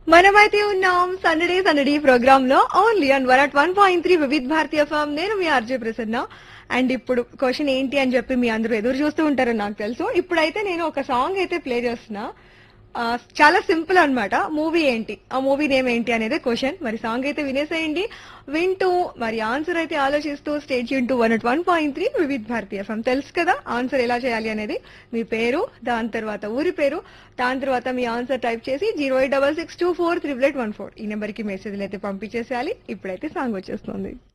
మనమైతే ఉన్నాం Sunday Sunday program లో only on one at one point three Vividh Bharati FM నేను మీ ఆర్జే ప్రసన్న అండ్ ఇప్పుడు క్వశ్చన్ ఏంటి అని చెప్పి మీ అందరూ ఎదురు చూస్తూ ఉంటారని నాకు తెలుసు ఇప్పుడైతే నేను ఒక సాంగ్ అయితే ప్లే చేస్తున్నా ఆ, చాలా సింపుల్ అన్నమాట మూవీ ఏంటి ఆ మూవీ నేమ్ ఏంటి అనేది క్వశ్చన్ మరి సాంగ్ అయితే వినేసేయండి వింటూ మరి ఆన్సర్ అయితే ఆలోచిస్తూ state to one at one point three Vividh Bharati FM తెలుసు కదా ఆన్సర్ ఎలా చేయాలి అనేది మీ పేరు దాని తర్వాత ఊరి పేరు దాని తర్వాత మీ ఆన్సర్ టైప్ చేసి zero eight double six two four triple eight one four ఈ నెంబర్కి మెసేజ్లు అయితే పంపించేసేయాలి ఇప్పుడైతే సాంగ్ వచ్చేస్తుంది